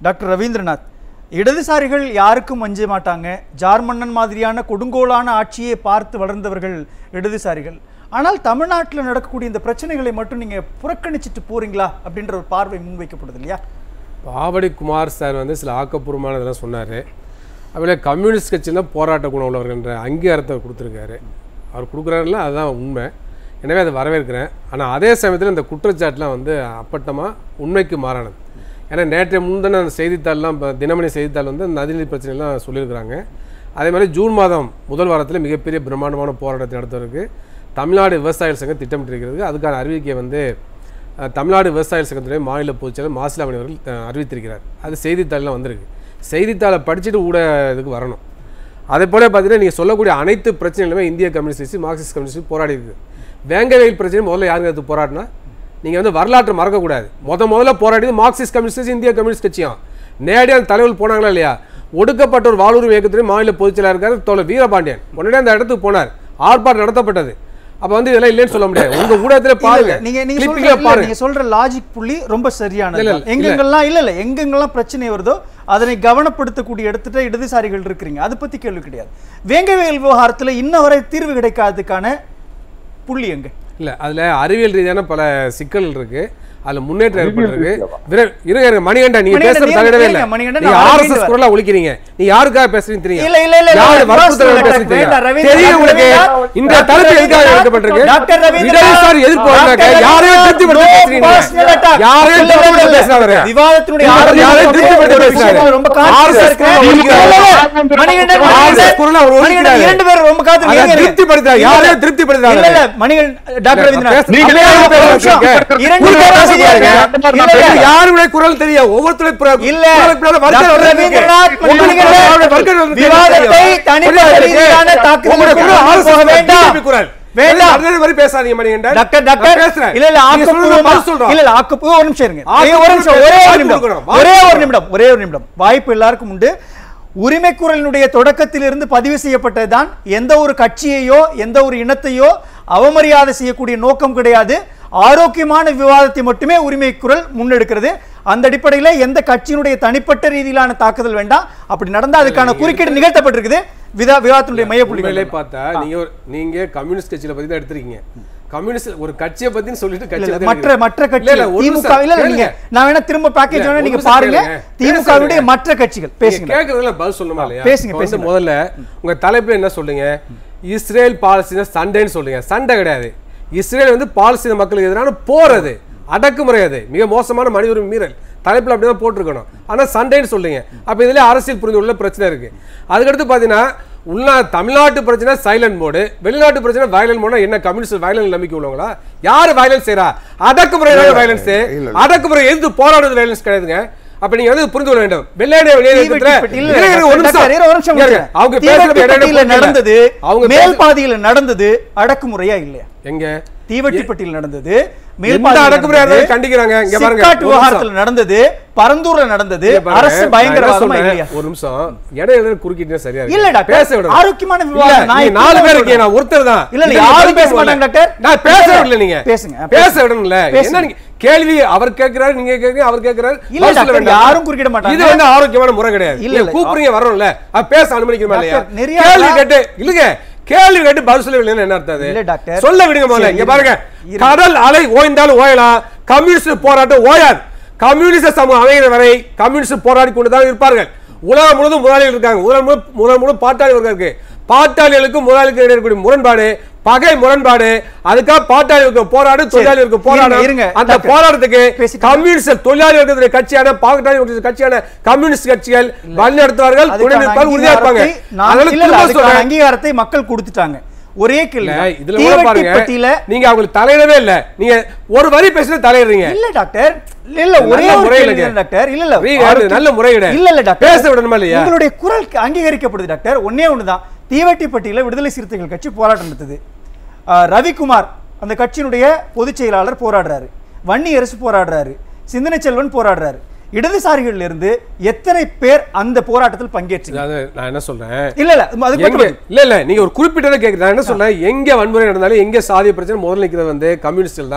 Doctor Rabindranath இடதுசாரிகள் யாருக்கும் அஞ்ச மாட்டாங்க ஜார்மன்னன் மாதிரியான கொடுங்கோலான ஆட்சியை பார்த்து வளர்ந்தவர்கள் இடதுசாரிகள் ஆனால் தமிழ்நாட்டில் நடக்கக்கூடிய இந்த பிரச்சனைகளை மட்டும் நீங்க புறக்கணிச்சிட்டு போறீங்களா அப்படின்ற ஒரு பார்வை முன்வைக்கப்படுது இல்லையா பாவடி குமார் சார் வந்து சில ஆக்கப்பூர்வமான இதெல்லாம் சொன்னார் அதுபோல கம்யூனிஸ்ட் கட்சியில் போராட்ட குணம் உள்ளவர்ன்ற அங்கீகாரத்தை அவர் கொடுத்துருக்காரு அவர் கொடுக்குறாருல அதுதான் உண்மை எனவே அதை வரவேற்கிறேன் ஆனால் அதே சமயத்தில் இந்த குற்றச்சாட்டுலாம் வந்து அப்பட்டமாக உண்மைக்கு மாறானது ஏன்னா நேற்றைய முன்தின அந்த செய்தித்தாள்லாம் இப்போ தினமணி செய்தித்தாள் வந்து அந்த நதிநீர் பிரச்சனைலாம் சொல்லியிருக்கிறாங்க அதே மாதிரி ஜூன் மாதம் முதல் வாரத்தில் மிகப்பெரிய பிரம்மாண்டமான போராட்டத்தை நடத்துவதற்கு தமிழ்நாடு விவசாயிகள் சங்கம் திட்டமிட்டிருக்கிறது அதுக்கான அறிவிக்கையை வந்து அஹ், தமிழ்நாடு விவசாயிகள் சங்கத்துடைய மாநில பொதுச்செயலர் மாசிலாமணி அவர்கள் அஹ், அறிவித்திருக்கிறார் அது செய்தித்தாளில் வந்திருக்கு செய்தித்தாளை படிச்சுட்டு ஊடக இதுக்கு வரணும் அதே போல பார்த்தீங்கன்னா நீங்கள் சொல்லக்கூடிய அனைத்து பிரச்சனைகளுமே இந்திய கம்யூனிஸ்ட் கட்சி மார்க்சிஸ்ட் கம்யூனிஸ்ட் போராடி இருக்கு வேங்க வெயில் பிரச்சனை முதல்ல யாருங்க எடுத்து போராடினா நீங்கள் வந்து வரலாற்றை மறக்கக்கூடாது முத முதல்ல போராடியது மார்க்சிஸ்ட் கம்யூனிஸ்ட் கட்சி இந்திய கம்யூனிஸ்ட் கட்சியும் நேரடியாக அந்த தலைவர் போனாங்களா இல்லையா ஒடுக்கப்பட்ட ஒரு வாழ்வுரிமை இயக்கத்துடைய மாநில பொதுச்செயலாளர் இருக்கார் தோழர் வீரபாண்டியன் உடனடியாக அந்த இடத்துக்கு போனார் ஆர்ப்பாட்டம் நடத்தப்பட்டது அப்போ வந்து இதெல்லாம் இல்லைன்னு சொல்ல முடியாது உங்க ஊடகத்தில் பாருங்க நீங்க நீங்க clipping சொல்ற ல இல்ல, பாருங்க நீங்க சொல்ற லாஜிக் புள்ளி ரொம்ப சரியானது இல்ல, தான். இல்ல, எங்கெங்கெல்லாம் இல்ல இல்ல எங்கெங்கெல்லாம் பிரச்சனை வருதோ அதனை கவனப்படுத்தக்கூடிய இடத்துல இடதுசாரிகள் இருக்கிறீங்க அதை பத்தி கேள்வி கிடையாது வேங்கவேல் விவகாரத்துல இன்ன வரை தீர்வு கிடைக்காததுக்கான புள்ளி எங்க இல்ல அதுல அறிவியல் ரீதியான பல சிக்கல் இருக்கு அதுல முன்னேற்றம் அறிவியல் ஏற்பட்டிருக்கு ரீதியாவா? விர- இருங்க இருங்க மணிகண்டா நீங்க மணிகண்டன், பேசுறது நீங்க தலையிடவே இல்ல கேளுங்க, மணிகண்டன், நீங்க நான் ஆர்எஸ்எஸ் அறிவியல் குரலா ஒழிக்கிறீங்க நீ யாருக்காக பேசுறீங்க தெரியும் இல்ல, இல்ல, இல்ல, இல்ல, யாரு இல்ல, வற்புறுத்தல வேண்டாம், பேசுறீங்க தெரியும் வேண்டாம், ரவீந்திரநாத், தெரியும் உங்களுக்கு ரவீந்திரநாத், இந்த டாக்டர் தலைப்பு எதுக்காக ரவீந்திரநாத், எடுக்கப்பட்டிருக்கு டாக்டர் ரவீந்திரநாத், இடதுசாரி எதிர்ப்பு வந்தாங்க டாக்டர் யாரையும் ரவீந்திரநாத், திருப்திப்படுத்த no பேசுறீங்க personal attack. யாரையும் இல்ல, இல்ல, திருப்திப்படுத்த இல்ல, பேசுறாரு விவாதத்தினுடைய யாரையும் ஆரம்பம் யாரையும் திருப்திப்படுத்த ஒரு பேசுறாரு விஷயம் ரொம்ப கான்சியஸா RSS இருக்கு. குரலை ஒழிக்கிறாரு. மணிகண்டன், RSS மணிகண்டன், குரலை அவர் மணிகண்டன், ஒழிக்கிறாரு. இரண்டு பேரும் ரொம்ப காத்து அதை இருங்க. திருப்திப்படுத்தாரு. இல்ல, யாரையும் இல்ல, திருப்திப்படுத்தாரு. இல்ல, இல்ல, மணிகண்டன், டாக்டர் ரவீந்திரநாத், பேச- நீங்க நீங்க ஒரு பேச நிமிஷம். பேசுறீங்க. இரண்டு நீங்க பேரும் பேச பேசுறீங்க. பாருங்க. இல்ல, இல்ல, இல்ல. யாருடைய குரல் தெரியும் ஒவ்வொருத்தருடைய பிர- இல்ல குரல் பின்னால வர்க்கம் டாக்டர் வருது. ரவீந்திரநாத் உங்களுக்கு மணிகண்டன், அவருடைய வர்க்கம் வருது தெரியும். விவாதத்தை தனிப்பட்ட புரியுதா ரீதியான உங்களுக்கு? தாக்குதலுக்கு உங்களுடைய குரல் கொண்டு RSS போக வேண்டாம். BJP குரல். வேண்டாம். அதே மாதிரி பேசாதீங்க மணிகண்டன். டாக்டர் நான் டாக்டர் பேசுறேன். இல்ல இல்ல நீங்க சொல்றது ஆக்கப்பூர்வமா பதில் சொல்றோம். இல்ல இல்ல ஆக்கப்பூர்வ ஒரு நிமிஷம் இருங்க ஆக்கப்பூர்வ ஏய், ஒரு நிமிஷம் ஒரே ஒரு வாய்ப்பு நிமிடம் கொடுக்கணும். ஒரே வாய்ப்பு ஒரு நிமிடம் ஒரே ஒரு நிமிடம் வாய்ப்பு எல்லாருக்கும் உண்டு உரிமை குரலினுடைய தொடக்கத்திலிருந்து பதிவு செய்யப்பட்டதுதான் எந்த ஒரு கட்சியையோ எந்த ஒரு இனத்தையோ அவமரியாதை செய்யக்கூடிய நோக்கம் கிடையாது ஆரோக்கியமான விவாதத்தை மட்டுமே உரிமை குரல் முன்னெடுக்கிறது அந்த அடிப்படையில் எந்த கட்சியினுடைய தனிப்பட்ட ரீதியிலான தாக்குதல் வேண்டாம் அப்படி நடந்தா அதுக்கான குறுக்கீடு நிகழ்த்தப்பட்டிருக்குது விதா விவாதத்தினுடைய மையப்புள்ளி உண்மையிலே பார்த்தா நீங்க ஒரு- நீங்க கம்யூனிஸ்ட் கட்சியில பத்தி தான் எடுத்திருக்கீங்க கம்யூனிஸ்ட் ஒரு கட்சியை பத்தி சொல்லிட்டு இல்ல, கட்சி இல்ல, பத்தி மற்ற எடுக்கிறீங்க. மற்ற கட்சி இல்ல, இல்ல, ஒரு திமுக நிமிஷம் இல்ல இல்ல, நீங்க கேளுங்க. நான் வேணா திரும்ப பேக்கேஜ் இல்ல, வேணா ஒரு நீங்க நிமிஷம் பாருங்க கேளுங்க. திமுகவுடைய பேசுங்க. மற்ற கட்சிகள் நீங்க பேசுங்க கேட்கறதுல பதில் சொல்லணுமா இல்லையா பேசுங்க, இப்ப வந்து பேசுங்க. முதல்ல உங்க தலைப்புல என்ன சொல்லுங்க இஸ்ரேல் பாலஸ்தீன சண்டைன்னு சொல்லுங்க சண்டை கிடையாது இஸ்ரேல் வந்து பாலஸ்தீன மக்களுக்கு எதிரான போர் அது அடக்குமுறை அது மிக மோசமான மனித உரிமை மீறல் தலைப்புல அப்படிதான் போட்டிருக்கணும் ஆனா சண்டைன்னு சொல்லுங்க அப்ப இதுல அரசியல் புரிந்து உள்ள பிரச்சனை இருக்கு அதுக்கடுத்து பாத்தீங்கன்னா உள்நா தமிழ்நாட்டு பிரச்சனை சைலண்ட் மோடு வெளிநாட்டு பிரச்சனை வயலண்ட் மோட்னா என்ன கம்யூனிஸ்ட் வயலண்ட் நம்பிக்கை உள்ளவங்களா யாரு வயலன்ஸ் செய்யறா அடக்குமுறை வயலன்ஸ் இல்ல. அடக்குமுறை எதிர்த்து போராடுறது வயலன்ஸ் கிடையாதுங்க அப்ப நீங்க வந்து புரிந்து கொள்ள வேண்டும் வெள்ளையனே வெளியே தீவெட்டி இருக்கிற- பெட்டி- இல்ல, இருங்க, இருங்க, ஒரு டாக்டர், நிமிஷம். இருங்க, ஒரு நிமிஷம் இருங்க, இருங்க. அவங்க தீவெட்டி பேசுறது இடையில பெட்டியில போகல. நடந்தது அவங்க மேல் பேசு- பாதியில நடந்தது அடக்குமுறையா இல்லையா எங்க தீவெட்டிப்பட்டியில் நடந்தது மேல் எந்த பாதியில அடக்குமுறையா நடந்தது, இருந்தாலும் கண்டிக்கிறாங்க. இங்க பாருங்க, சிப்காட் ஒரு விவகாரத்துல நடந்தது பரந்தூர்ல நடந்தது இங்க பாருங்க, அரசு நான் என்ன பயங்கரவாதமா சொல்றேன், இல்லையா ஒரு நிமிஷம் இடையில குறுக்கிட்டே சரியா இருக்கு. இல்ல, டாக்டர். பேச விடுங்க. ஆரோக்கியமான இல்ல, விவாதம். நான் நீங்க இப்ப நாலு தான் பேர் சொல்றேன். இருக்கீங்க, நான் ஒருத்தர் தான். இல்ல, இல்ல, இதுல யாரும் நீங்க பேச பேச மாட்டாங்க, விடல. டாக்டர். நான் பேச இல்ல, விடல நீங்க. பேசுங்க, பேச பேசுங்க. விடணும்ல. பேசுங்க. என்ன நீங்க கேள்வி அவர் கேட்கிறாரு நீங்க கேட்கிறீங்க அவர் கேட்கிறாரு இல்ல, பதில் சொல்ல டாக்டர், வேண்டாம். யாரும் குறுக்கிட மாட்டாங்க. இது வந்து ஆரோக்கியமான முறை கிடையாது இல்ல, நீங்க இல்ல. கூப்பிடுறீங்க வரணும்ல அது பேச அனுமதிக்கணுமா இல்லையா டாக்டர், நிறைய கேள்வி ஆளா- கேட்டு இல்லங்க கேள்வி கேட்டு பதில் சொல்லவில்லைன்னு என்ன அர்த்தம் அது? இல்ல, டாக்டர். சொல்ல விடுங்க முதல்ல சரி, இங்க இருங்க. பாருங்க இருங்க. கடல் அலை ஓய்ந்தாலும் ஓயலாம் கம்யூனிஸ்ட் போராட்டம் ஓயாது கம்யூனிஸ்ட் சமூகம் அமைகிற வரை கம்யூனிஸ்ட் போராடி கொண்டுதான் இருப்பார்கள் உலகம் முழுவதும் முதலாளிகள் இருக்காங்க உலகம் முழு உலகம் முழு பாட்டாளி வர்க்கம் இருக்கு பாட்டாளிகளுக்கும் முதலாளிக்கும் இடையே இருக்கக்கூடிய முரண்பாடு பகை முரண்பாடு அதுக்காக பாட்டாளிகளுக்கு போராடு தொழிலாளிகளுக்கு போராடும் இருங்க, அந்த டாக்டர். போராட்டத்துக்கு பேசிட்டு கம்யூனிஸ்ட் தொழிலாளி வர்க்கத்துடைய கட்சியான பாட்டாளி வர்க்கத்துடைய கட்சியான கம்யூனிஸ்ட் கட்சிகள் வழிநடத்துவார்கள் துணை அதுக்கான நிற்பார்கள் உறுதியா இருப்பாங்க அங்கீகாரத்தை நான் அதனால இல்ல, இல்ல, திரும்ப அதுக்கான சொல்றேன் அங்கீகாரத்தை மக்கள் கொடுத்துட்டாங்க ஒரே இல்ல, கேள்வி இதுல கூட பாருங்க தீவெட்டிப்பட்டியில நீங்க அவங்களுக்கு தலையிடவே இல்ல நீங்க ஒரு வரி பேசினா தலையிடுறீங்க இல்ல டாக்டர் இல்ல இல்ல ஒரே நல்ல ஒரு முறையில கேள்வி கேளு. டாக்டர் இல்ல இல்ல நீங்க ஆரோக்கியம்- நல்ல முறையிட. இல்ல இல்ல டாக்டர் பேச விடணுமா இல்லையா? உங்களுடைய குரல் அங்கீகரிக்கப்படுது டாக்டர் ஒண்ணே ஒண்ணுதான் தீவெட்டிப்பட்டியில விடுதலை சிறுத்தைகள் கட்சி போராட்டம் நடத்துது ஆஹ், ரவிக்குமார் அந்த கட்சியினுடைய பொதுச் செயலாளர் போராடுறாரு வன்னி அரசு போராடுறாரு சிந்தனை செல்வன் போராடுறாரு இடதுசாரிகள்ல இருந்து எத்தனை பேர் அந்த போராட்டத்தில் பங்கேற்றீங்க அதாவது நான் என்ன சொல்றேன் இல்ல இல்ல அதுக்கு எங்க மட்டும் இல்ல இல்ல நீங்க ஒரு குறிப்பிட்டதை கேக்குறீங்க நான் என்ன சொல்றேன் எங்க வன்முறை நடந்தாலும் எங்க சாதிய பிரச்சனை முதல்ல நிக்கிறது வந்து கம்யூனிஸ்ட்கள் தான்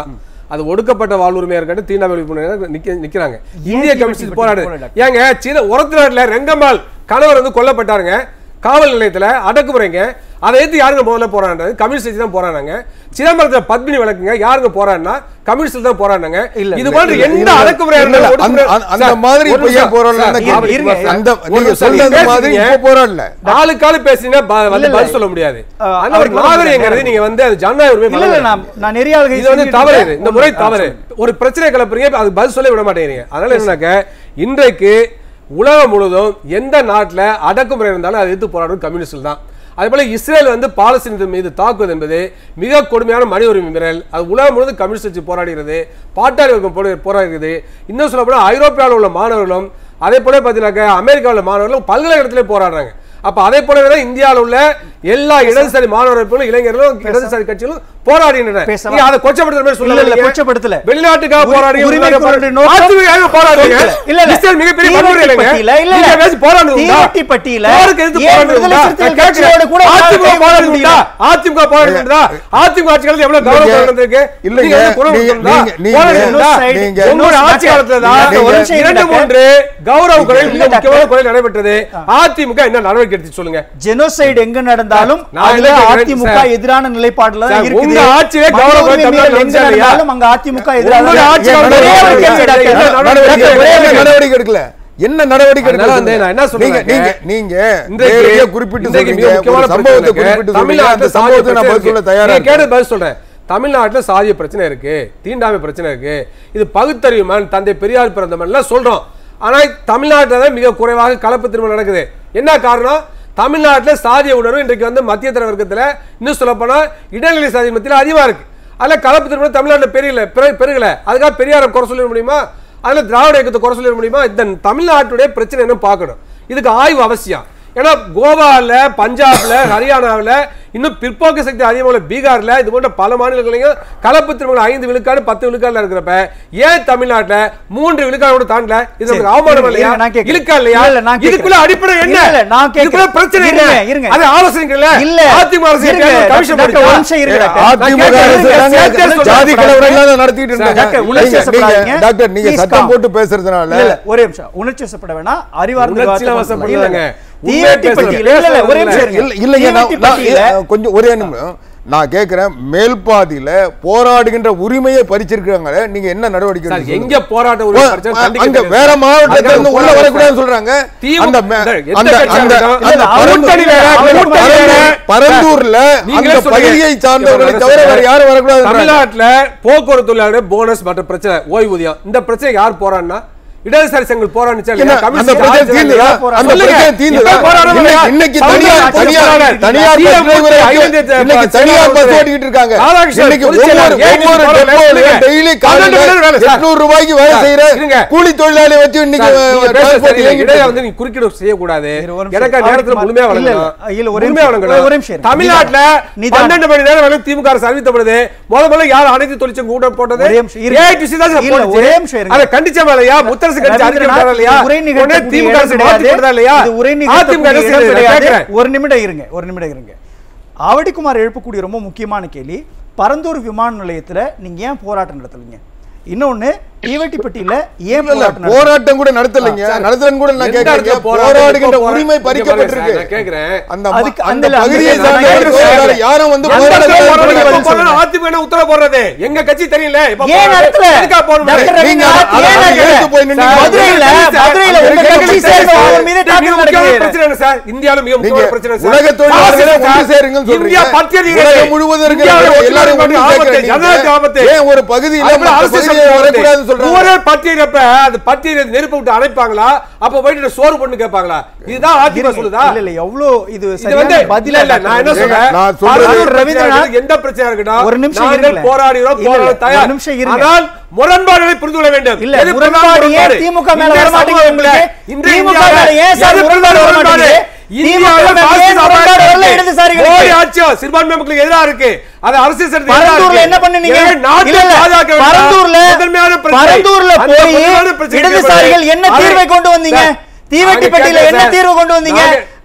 அது ஒடுக்கப்பட்ட வாழ்வுரிமையா இருக்கட்டும் தீண்டாமை ஒழிப்பு நிக்க நிக்கிறாங்க இந்திய தீவட்டி கம்யூனிஸ்ட் பட்டி போராடு போராடு? ஏங்க சீன உரத்து நாட்டுல ரெங்கம்மாள் கணவர் வந்து கொல்லப்பட்டாருங்க காவல் நிலையத்துல அடக்குமுறைங்க அதை எடுத்து யாருங்க முதல்ல போராடினது கம்யூனிஸ்ட் கட்சி தான் போராடினாங்க சிதம்பரத்துல பத்மினி வழக்குங்க யாருங்க போராடினா கம்யூனிஸ்ட் தான் போராடினாங்க இல்ல, இது போன்ற இல்ல, எந்த இல்ல, அடக்குமுறை இல்ல, இல்ல, அந்த- அந்த- அந்த மாதிரி இப்ப ஏன் போராடல இருங்க, இருங்க. அந்த நீங்க சொல்றது மாதிரி இப்ப போராடல நாலு காலு பேசினா வந்து இல்ல, பதில் சொல்ல முடியாது ஆ, அந்த ஒரு அவருக்கு நாகரிகங்கிறது நீங்க வந்து அது ஜனநாயக உரிமை இல்ல இல்ல மறந்துடுறீங்க. நான் நான் நெறியாளுகை இது வந்து செஞ்சுட்டு தவறு இது இருக்கேன். இந்த முறை ஆ, தவறு ஒரு பிரச்சனை கிளப்புறீங்க அது பதில் சொல்ல விட மாட்டேங்கிறீங்க அதனால என்னன்னாக்க இன்றைக்கு உலகம் முழுவதும் எந்த நாட்டுல அடக்குமுறை இருந்தாலும் அதை எதிர்த்து போராடும் கம்யூனிஸ்ட் தான் அதே போல இஸ்ரேல் வந்து பாலஸ்தீனத்தின் மீது தாக்குவது என்பது மிக கொடுமையான மனித உரிமை மீறல் அது உலகம் முழுவதும் கம்யூனிஸ்ட் கட்சி போராடுகிறது பாட்டாளி வர்க்கம் போரா- போராடுகிறது இன்னும் சொல்ல போனா ஐரோப்பியாவில் உள்ள மாணவர்களும் அதே போல பார்த்தீங்கன்னாக்க அமெரிக்காவில் உள்ள மாணவர்களும் பல்கலைக்கழகத்திலே போராடுறாங்க அப்ப அதே போலவே தான் இந்தியாவில் உள்ள எல்லா இடதுசாரி மாணவர்களும் இளைஞர்களும் இடதுசாரி கட்சிகளும் போராடுகின்றன பேசவா? நீங்க அதை கொச்சப்படுத்துற மாதிரி இல்ல, இல்ல, சொல்ல கொச்சப்படுத்தல. வெளிநாட்டுக்காக உரி- போராடி உரிமை குரலுடைய நோக்கம் ஆட்சிக்காக போராடுறீங்க இல்ல, இல்ல. இஸ்ரேல் மிகப்பெரிய தீவட்டி வன்முறை இல்லைங்க பட்டியல, இல்ல, நீங்க இல்ல. ஏதாச்சும் போராடுறது உண்டா? தீவட்டி பட்டியல போருக்கு எதிர்த்து ஏன் போராடுறது விடுதலை உண்டா? சிறுத்தைகள் நான் கேட்கிறேன். கட்சியோட கூட அதிமுக யாரும் போராடுறது கைது உண்டா? அதிமுக போராடுறது உண்டா? அதிமுக ஆட்சி காலத்துல எவ்வளவு கௌரவம் இல்லைங்க. நடந்திருக்கு? இல்லைங்க. நீங்க வந்து குரல் நீங்க- கொடுத்திருந்தா? நீங்க- நீங்க- போராடுறது உண்டா? இன்னொரு நீங்க side- உங்களுடைய ஆட்சி காலத்துல தான் நீங்க- ஒரு நிமிஷம் இரண்டு இருங்க மூன்று கௌரவ குறைகள் மிக இல்ல, முக்கியமான குறைகள் நடைபெற்றது அதிமுக என்ன நடவடிக்கை எடுத்து சொல்லுங்க ஜெனோசைடு எங்க நடந்தாலும் நான் அதுல இல்ல கேக்குறேன் அதிமுக சார். எதிரான நிலைப்பாடுல தான் சார், இருக்குது உங்க ஆட்சியிலே மனித கௌரவ உரிமை தமிழ்நாடு மீறல் எங்க வந்துச்சா இல்லையா? நடந்தாலும் அங்க அதிமுக எதிராக உங்களுடைய தான் ஆட்சி இருக்கு. காலத்துல ஒரே ஒரு கேள்வி என்ன டாக்டர். நடவடிக்கை டாக்டர், ஒரே ஒரு என்ன கேள்வி. நடவடிக்கை எடுக்கல என்ன நடவடிக்கை அதனால எடுக்கல வந்து நான் என்ன நீங்க சொல்றேன் நீங்க நீங்க இன்றைக்கு- நேரடியா குறிப்பிட்டு இன்றைக்கு சொல்றீங்க மிக முக்கியமான ஒரு சம்பவத்தை பிரச்சனை குறிப்பிட்டு இருக்கு. சொல்றீங்க அந்த தமிழ்நாட்டுல சாதிய சம்பவத்தை நான் பிரச்சனை பதில் சொல்ல இருக்கு. தயாரா நீங்க கேட்டது இருக்கேன் பதில் சொல்றேன் தமிழ்நாட்டுல சாதிய பிரச்சனை இருக்கு தீண்டாமை பிரச்சனை இருக்கு இது பகுத்தறிவு மண் தந்தை பெரியார் பிறந்த மண் எல்லாம் சொல்றோம் ஆனா தமிழ்நாட்டுல தான் மிக குறைவாக கலப்பு திருமணம் நடக்குது என்ன காரணம் தமிழ்நாட்டுல சாதிய உணர்வு இன்றைக்கு வந்து மத்திய தர வர்க்கத்துல இன்னும் சொல்ல போனா இடைநிலை சாதி மத்தியில அதிகமா இருக்கு அதுல கலப்பு திருமணம் தமிழ்நாட்டுல பெரியல பெரு- பெருகல அதுக்காக பெரியாரை குறை சொல்லிட முடியுமா அதுல திராவிட இயக்கத்தை குறை சொல்லிட முடியுமா இந்த தமிழ்நாட்டுடைய பிரச்சனை என்ன பார்க்கணும் இதுக்கு ஆய்வு அவசியம் ஏன்னா கோவால பஞ்சாப்ல ஹரியானாவுல இன்னும் பிற்போக்கு சக்தி அதிகமாக உள்ள பீகார்ல இது போன்ற பல மாநிலங்களையும் கலப்பு திருமணம் ஐந்து விழுக்காடு பத்து விழுக்காடுல இருக்கிறப்ப ஏன் தமிழ்நாட்டுல மூன்று விழுக்காடு கூட தாண்டல இது நமக்கு சரி, அவமானம் இருங்க, இல்லையா இருங்க, நான் கேட்கிறேன். இழுக்கா இல்லையா இல்ல, இல்ல, நான் கேட்கிறேன். இதுக்குள்ள அடிப்படை என்ன இல்ல, இல்ல, நான் கேட்கிறேன். இதுக்குள்ள பிரச்சனை என்ன இருங்க, இருங்க. அது ஆலோசனைகள் இல்ல. அதிமுக அரசு இருங்க, கேட்கணும், கமிஷன் டாக்டர், போடுச்சா? ஒரு நிமிஷம் இருங்க, டாக்டர். நான் அதிமுக கேட்கிறேன், அரசு இருங்க, தாங்க சேர்த்தே சொல்றேன். ஜாதி கலவரம் எல்லாம் நடத்திட்டு இருந்தாங்க டாக்டர், உணர்ச்சி நீங்க- வசப்படாதீங்க. நீங்க- டாக்டர் நீங்க Please சத்தம் calm. போட்டு பேசுறதுனால இல்ல, இல்ல, ஒரே நிமிஷம் உணர்ச்சி வசப்பட வேணாம் அறிவார்ந்த உணர்ச்சியில வார்த்தை வசப்படலைங்க. இல்ல, உண்மையை தீவட்டி பேசுறேன். பட்டியல இல்ல, இல்ல, ஒரே நிமிஷம் இருங்க. இல்ல இல்லைங்க நான்- தீவட்டி நான் பட்டியல ஏ, கொஞ்சம் ஒரே நிமிடம் நான் கேக்குறேன் மேல்பாதியில போராடுகின்ற உரிமையை பறிச்சிருக்காங்க நீங்க என்ன நடவடிக்கை சார், எடுக்க எங்க போராட்ட ஓ, உரிமை பிரச்சனை அங்க கண்டிக்கிறது வேற மாவட்டத்துல அதுக்காக இருந்து உள்ள போராட்டம் வரக்கூடாதுன்னு சொல்றாங்க திமுக அந்த மே- எந்த அந்த கட்சியா அந்த இருக்கட்டும். அந்த இல்ல, பரந்தூர் கூட்டணி வேற, பரந்தூர் கூட்டணி வேற. பரந்தூர்ல நீங்களே அந்த சொல்றீங்க. பகுதியை சார்ந்தவர்களை இவங்க தவிர வேற யாரும் வரக்கூடாது தமிழ்நாட்டுல போக்குவரத்து தொழிலாளர் போனஸ் மற்ற பிரச்சனை ஓய்வூதியம் இந்த பிரச்சனை யார் போறான்னா இடதுசாரி சங்கங்கள் போராடிச்சா இல்லையா? என்ன, கம்யூனிஸ்ட் அந்த பிரச்சனை ஆட்சி தீர்ந்துதா? இல்லையா? அந்த சொல்லுங்க. பிரச்சனை தீர்ந்துதா? எப்ப போராடுறாங்க இன்னைக்கு- இல்லையா? இன்னைக்கு சவுந்தரராஜன் தனியார் ஆட்சி தனியார் போராடுறாரு. தனியார் தீய பஸ் மூர்த்தி, டிரைவர் ஐலந்து தே- இன்னைக்கு தனியார் பஸ் செயலாளர் ஓட்டிக்கிட்டு இருக்காங்க ராதாகிருஷ்ணன் இன்னைக்கு பொதுச் ஒவ்வொரு செயலாளர். ஏன் ஒவ்வொரு நீங்க டெப்போலையும் சொல்லுங்க. டெய்லி பன்னெண்டு மணி நேரம் வேலை சார். எட்நூறு ரூபாய்க்கு வேலை சார், செய்யற இருங்க. கூலி தொழிலாளி வச்சு இன்னைக்கு சார், நீங்க பேசுறது டிரான்ஸ்போர்ட் சரியில்லை. இயங்கிட்டு இடையில இருக்கு. வந்து நீங்க குறுக்கீடு செய்யக்கூடாது இரு, ஒரு நிமிஷம். எனக்கு நேரத்துல இல்ல, முழுமையா இல்ல, வழங்கணும் இல்ல, இல்ல, ஒரே முழுமையா நிமிஷம். வழங்கணும் ஒரே நிமிஷம் இருங்க. தமிழ்நாட்டுல நிதானம். பன்னெண்டு மணி நேரம் வேலை திமுக அரசு அறிவித்தப்படுது முத முதல்ல யார் அனைத்து தொழிற்சங்க கூட்டம் போட்டது ஒரே நிமிஷம் இருங்க. ஏஐடிசி தான் சார் இல்ல, போட்டுச்சு. ஒரே நிமிஷம் இருங்க. அதை கண்டிச்ச மேலையா முத்தரசு கட்சி அறிக்கை ரவீந்திரநாத், விட்டாரா இல்லையா இது உரை உடனே நிகழ்த்தக்கூடிய திமுக அரசு இடம் மாத்தி கிடையாது. போட்டதா இல்லையா இது உரை அதிமுக என்ன நிகழ்த்தக்கூடிய இடம் செய்யுது? நான் கிடையாது. கேட்கிறேன். ஒரு நிமிடம் இருங்க ஒரு நிமிடம் இருங்க ஆவடிக்குமார் எழுப்பக்கூடிய ரொம்ப முக்கியமான கேள்வி பரந்தூர் விமான நிலையத்துல நீங்க ஏன் போராட்டம் நடத்தலைங்க இன்னொன்னு தீவட்டிப்பட்டியில ஏன் இல்ல, இல்ல, போராட்டம் நடத்தல? போராட்டம் கூட நடத்தலைங்க நடத்தலன்னு கூட நான் எந்த கேட்கறேன் இடத்துல போராட்டம் போராடுகின்ற இப்போ உரிமை இங்க பாருங்க சார், பறிக்கப்பட்டிருக்கு நான் கேட்கிறேன். அந்த ம- அதுக்கு அந்த அந்த- பகுதியை அந்த- சார்ந்த நான் தொழிலாளர் கேட்கிறேன். யாரும் வந்து எந்த போராட இடத்துல தேவையில்லை. போராடுறீங்க? பதில் எப்ப போராடுறோம்? சொல்லுங்க. அதிமுக என்ன உத்தரவு போடுறது எங்க கட்சி தெரியல எப்ப ஏன் போராடுறது? நடத்தல? எதுக்காக போடணும்? டாக்டர் நீங்க ரவீந்திரநாத் அதை ஏன் நடத்தல? எடுத்து போய் நின்னு சார், மதுரையில மதுரையில உங்க மிக கட்சி முக்கியமான சேர்ந்த ஒருவர் மீது மிக தாக்குதல் முக்கியமான நடக்குது பிரச்சனை என்ன சார்? இந்தியாவுல மிக முக்கியமான நீங்க பிரச்சனை சார். உலக தொழிலாளர்களை பாசிசம் ஒன்று சார். சேருங்கன்னு சொல்றீங்க. இந்தியா பத்தியதிகிறது. உலகம் முழுவதும் இருக்கிற இந்தியாவுல எல்லாரும் ஒட்டுமொத்த ஒன்று ஆபத்து, சேர்க்கிறீங்க. ஜனநாயக ஆபத்து. ஏன் ஒரு பகுதியில அதுபோல மற்ற அரசியல் பகுதியை சட்டம் வரக்கூடாதுன்னு சொல்றாங்க? ஒவ்வொரு பட்டியலப்ப அந்த பட்டியலை நெருப்பு விட்டு அணைப்பாங்களா அப்ப போயிட்டு சோறு பண்ணு கேட்பாங்களா இதுதான் அதிமுக சொல்லுதா இல்ல இல்ல எவ்வளவு இது இது வந்து சரியான பதில் இல்ல இல்ல நான் என்ன சொல்றேன் நான் சொல்றது- பரந்தூர் பிரச்சனை ரவீந்திரநாத், இருக்கட்டும், எந்த பிரச்சனை இருக்கட்டும் ஒரு நிமிஷம் நாங்கள் இருங்களேன். போராடுகிறோம் இல்ல, இல்ல, போராட ஒரு தயார் நிமிஷம் இருங்க. ஆனால் முரண்பாடுகளை புரிந்து கொள்ள வேண்டும் இல்ல, எது முரண்பாடு பிரதான ஏன் முரண்பாடு? திமுக மேல இந்திய வர மாட்டேங்குது சமூகத்துல, உங்களுக்கு? இன்றைய திமுக இந்தியாவுல மேல ஏன் சார் எது முரண்பாடு பிரதான வர முரண்பாடு? மாட்டேங்குது? இந்தியாவுல திமுக மேல பாசிச ஏன் முரண்பாடு வரல இருக்கு. இடதுசாரிகளுக்கு? மோடி ஆட்சியும் சிறுபான்மை மக்களுக்கு எதிராக இருக்கு அது அரசியல் சட்டத்துக்கு எதிராக பரந்தூர்ல இருக்கு. என்ன பண்ணீங்க எனவே நாட்டை இல்ல, இல்ல. பாதுகாக்க வேண்டாம். பரந்தூர்ல முதன்மையான பிரச்சனை. பரந்தூர்ல அந்த போய் முதன்மையான பிரச்சனை இடதுசாரிகள் என்ன அதை- தீர்வை கொண்டு வந்தீங்க சார், தீவட்டி நாங்க பட்டியல கேட்கிறேன் என்ன சார். தீர்வு கொண்டு வந்தீங்க நாங்க-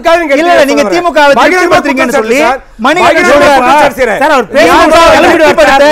அதுக்காக நீங்க இல்ல, இல்ல, நீங்க எடுத்து திமுக வை பகிரங்கமா திருப்திப்படுத்துறீங்கன்னு குற்றம் சொல்லி சாட்டு சார். மணிகண்டன் பகிரங்கமா சொல்றாரு. குற்றம் சாட்டுறேன். சார் அவர் திமுக வை பேசும்போது கிளம்பிடுவார் சார். திருப்திப்படுத்த- சார்,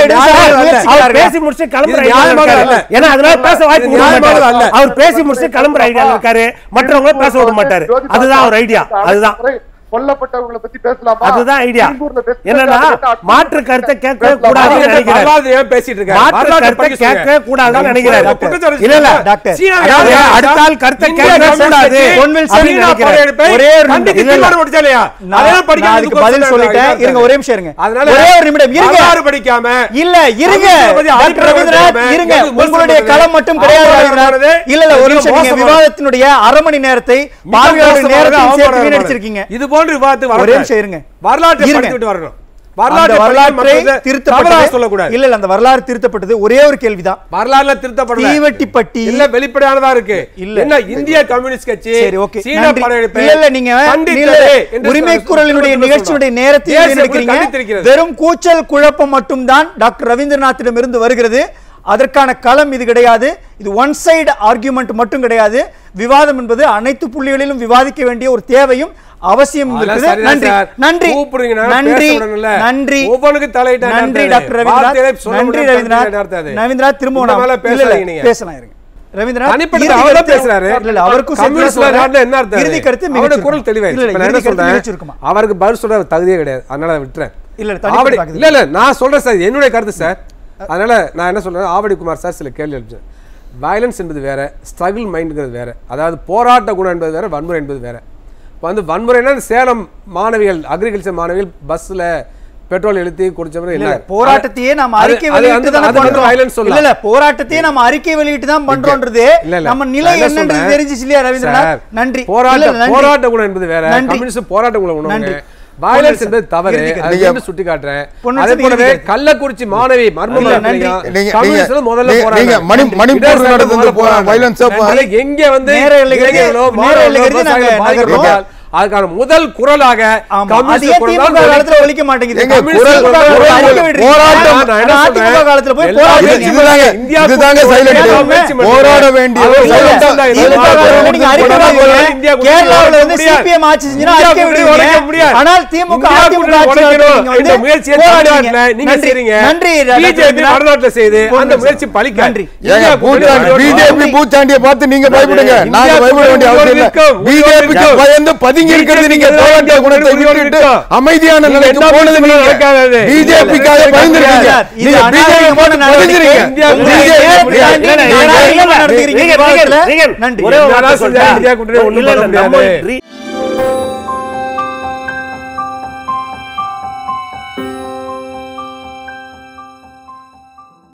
நியாயமானது அல்ல. அவர் பேசி முடிச்சு கிளம்புற இது ஐடியால நியாயமானது இருக்காரு. அல்ல. ஏன்னா அதனால பேச வாய்ப்பு இது கொடுக்க நியாயமானது மாட்டாரு. அல்ல. அவர் பேசி முடிச்சு கிளம்புற ஐடியால இருக்காரு மற்றவங்கள பேச விட மாட்டாரு அதுதான் அவர் ஐடியா அதுதான் கொல்லப்பட்டவங்களை பத்தி பேசலாமா அதுதான் ஐடியா திருப்பூர்ல பேச- என்னன்னா பேச- மாற்று கருத்தை கேட்க பேசலாமா? கூடாதுன்னு நீங்க நினைக்கிறாரு வரலாறு ஏன் பேசிட்டு இருக்காரு? மாற்று வரலாற்றை கருத்தை படிக்க சொல்லுங்க. கேட்க கூடாதுன்னு நினைக்கிறாரு குற்றச்சாட்டு இல்ல இல்ல டாக்டர். சீனா அதாவது யாரு? அடுத்த ஆள் கருத்தை இந்திய கேட்க கம்யூனிஸ்ட் கூடாது கட்சி பொன்வில் அப்படின்னு சீனா நினைக்கிறாரு. படையெடுப்பை ஒரே ஒரு கண்டித்து நிமிடம். தீர்மானம் முடிச்சா இல்லையா? நான் அதெல்லாம் நான் படிக்காததுக்கு அதுக்கு பதில் கோர்ஸ் சொல்லிட்டேன் சொல்றாங்க. இருங்க ஒரே நிமிஷம் இருங்க அதனால ஒரே ஒரு நிமிடம் இருங்க வரலாறு படிக்காம இல்ல இருங்க கம்யூனிஸ்ட் பத்தி டாக்டர் அடிப்படை ரவீந்திரநாத் தெரியாம இருங்க எது மோசமானது? உங்களுடைய களம் மட்டும் கிடையாது அவமானமானது? ரவீந்திரநாத் இல்ல இல்ல ஒரு மிக நிமிஷம் நீங்க மோசமானது. விவாதத்தினுடைய அரை மணி நேரத்தை மிக பார்வையாளர் மோசமானது, நேரத்தையும் சேர்த்து அவமானமானது. வீணடிச்சிருக்கீங்க இது போன்ற விவாதத்துக்கு ஒரே வரக்கூடாது. நிமிஷம் இருங்க வரலாற்றை இருங்க. படித்துவிட்டு வரணும் அந்த வரலாற்றை வரலாற்றை படிக்காம தவறாக திருத்தப்பட்டது சொல்லக்கூடாது இல்ல இல்ல அந்த வரலாறு திருத்தப்பட்டது ஒரே ஒரு கேள்விதான் வரலாறுல திருத்தப்படல தீவெட்டிப்பட்டி இல்ல வெளிப்படையானதா இருக்கு இல்ல. என்ன இந்திய கம்யூனிஸ்ட் கட்சி சரி ஓகே சீன நன்றி. படையெடுப்பை இல்ல இல்ல நீங்க கண்டித்தது இல்ல, என்று உரிமை சொல்ல- குரலினுடைய சொல்ல- நிகழ்ச்சியுடைய சொல்ல- நேரத்தை தேசிய குழு வீணடிக்கிறீங்க கண்டித்திருக்கிறது. வெறும் கூச்சல் குழப்பம் மட்டும்தான் டாக்டர் ரவீந்திரநாத்திடம் இருந்து வருகிறது அதற்கான களம் இது கிடையாது இது ஒன் சைடு ஆர்கியூமெண்ட் மட்டும் கிடையாது விவாதம் என்பது அனைத்து புள்ளிகளிலும் விவாதிக்க வேண்டிய ஒரு தேவையும் அவசியம் அதெல்லாம் இருக்குது சரிதான் நன்றி சார். நன்றி கூப்பிடுறீங்கன்னா நன்றி பேச விடணும்ல. நன்றி ஒவ்வொன்றுக்கும் தலையிட்டா என்ன நன்றி அர்த்தம் டாக்டர் அது? வார்த்தையிலே ரவீந்திரநாத் சொல்ல நன்றி முடியாத ரவீந்திரநாத் என்ன அர்த்தம் அது? ரவீந்திரநாத் திரும்ப இந்த நான் மாதிரிலாம் இல்ல, இல்ல, பேசாதீங்க நீங்க. பேசலாம் இருங்க ரவீந்திரநாத் தனிப்பட்ட இறுதி அவர் தான் கருத்து- பேசுறாரு. இல்ல, இல்ல, அவருக்கும் சேர்த்து கம்யூனிஸ்ட்ல சொல்றேன். நாட்டுல என்ன அர்த்தம் இறுதி அது? கருத்து அவரோட மிகச் குரல் சுருக்கம். தெளிவாயிருச்சு. இல்ல, இப்ப இல்ல, நான் என்ன இறுதி கருத்து சொல்றேன்? மிகச் சுருக்கமா. அவருக்கு பதில் சொல்ற தகுதியே கிடையாது அதனால அதை விட்டுறேன் இல்ல, இல்ல, தனிப்பட்ட ஆவடி- தகுதி. இல்ல இல்ல நான் சொல்றேன் சார் என்னுடைய கருத்து சார் அதனால நான் என்ன சொல்றேன் ஆவடி குமார் சார் சில கேள்வி எழுப்பிச்சேன் வயலன்ஸ் என்பது வேற ஸ்ட்ரகிள் மைண்டுங்கிறது வேற அதாவது போராட்ட குணம் என்பது வேற வன்முறை என்பது வேற இப்போ வந்து வன்முறைனா சேலம் மாணவிகள் அக்ரிகல்ச்சர் மாணவிகள் பஸ்ல பெட்ரோல் எழுத்தி குடிச்சவங்க இல்ல, என்ன இல்ல, போராட்டத்தையே நாம அது- அறிக்கை அது வெளியிட்டு வந்து- தானே அது வந்து பண்றோம். violence சொல்லலாம். இல்ல, இல்ல, போராட்டத்தையே நாம அறிக்கை வெளியிட்டு தான் பண்றோம்ன்றது இல்ல, இல்ல. நம்ம நிலை நான் என்ன என்னன்றது சொல்றேன்? தெரிஞ்சிச்சு இல்லையா ரவீந்திரநாத் சார், நன்றி போராட்ட இல்ல, இல்ல, நன்றி. போராட்ட குணம் என்பது வேற நன்றி. கம்யூனிஸ்ட் போராட்ட குணம் உணவுங்க நன்றி. வயலன்ஸ் பொன்னியின் என்பது தவறு இறுதி அதை கருத்து. மீண்டும் சுட்டி காட்டுறேன் பொன்னியின் அதே போலவே இறுதி கருத்து. கள்ளக்குறிச்சி மாணவி மர்ம இல்ல, நன்றி. நீங்க- கம்யூனிஸ்ட் நீங்க- முதல்ல நீங்க- போராடினாங்க. நீங்க மணி- மணிப்பூர் இடதுசாரி நடந்த முதல்ல போ- போராடினாங்க. violence அப்ப- அதனால எங்க வந்து நேர எல்லை கருதி- இளைஞர்களோ, நேர மாணவர்களோ, எல்லை கருதி நாங்க விவசாயிகளோ நகர்றோம். பாதிக்கப்பட்டால் அதுக்கான முதல் குரலாக ஆமா, அது கம்யூனிஸ்ட் ஏன் குரல் திமுக தான் காலத்துல ஒழிக்க மாட்டேங்குது எங்க கம்யூனிஸ்ட் குரல் திமுக காலத்துல குரல் அறிக்கை விடுறீங்க. போராட்டம் ஆனா நான் என்ன அதிமுக சொல்றேன்? காலத்துல போய் எல்லா போராடுறீங்க. இது- இதுதாங்க இந்தியா இதுதாங்க கூட்டணி silent. இந்தியா முயற்சி பண்ணுங்க. போராட வேண்டிய அவர் ஒரு இல்ல. silent. இல்ல. திமுக காலத்துல நீங்க அறிக்கை விடுறீங்க. இந்தியா கூட்டணி கேரளாவுல வந்து முடியாது. சிபிஎம் ஆட்சி செஞ்சுனா இந்தியா அறிக்கை கூட்டணி விடுறீங்க. உடைக்க முடியாது. ஆனால் திமுக இந்தியா அதிமுக கூட்டணி ஆட்சி உடைக்கணும். நீங்க வந்து இந்த முயற்சியை போராடுறீங்க. தமிழ்நாட்டுல நீங்க நன்றி. செய்றீங்க. நன்றி பிஜேபி ரவீந்திரநாத். வடநாட்டுல செய்து அந்த பொன்னியின் முயற்சி பலிக்காது. நன்றி. ஏங்க இந்தியா கூட்டணி பூச்சாண்டி உடைக்கணும். பிஜேபி பூச்சாண்டியை பார்த்து நீங்க பயப்படுங்க இந்தியா நாங்க பயப்பட வேண்டிய கூட்டணி அவசியம் இல்ல உரிமைக்கும், பிஜேபிக்கு உரிமைக்கும். பயந்து பதுங்கி இருக்கிறது நீங்க BJP போராட்ட குணத்தை உரிமைக்கும். விட்டுட்டு அமைதியான நீங்க நிலைக்கு என்ன போனது பேசுறீங்க நீங்க நடக்காது. பிஜேபிக்காக இல்ல, பயந்துருக்கீங்க இது நீங்க பிஜேபி அநாகரிகமான போட்டு நடவடிக்கை. பதுங்குறீங்க இந்தியா உங்களுடைய கூட்டணி நேரத்தை தாண்டி இல்ல, நீங்க இல்ல, அநாகரிகமா இல்ல, நடந்துக்கிறீங்க நீங்க- விவாதத்துல. நீங்க- நன்றி ஒரே ஒரு என்ன வார்த்தை செஞ்சா சொல்றேன். இந்தியா கூட்டணி ஒண்ணும் இல்ல, பண்ண இல்ல, நம்ம முடியாது. re-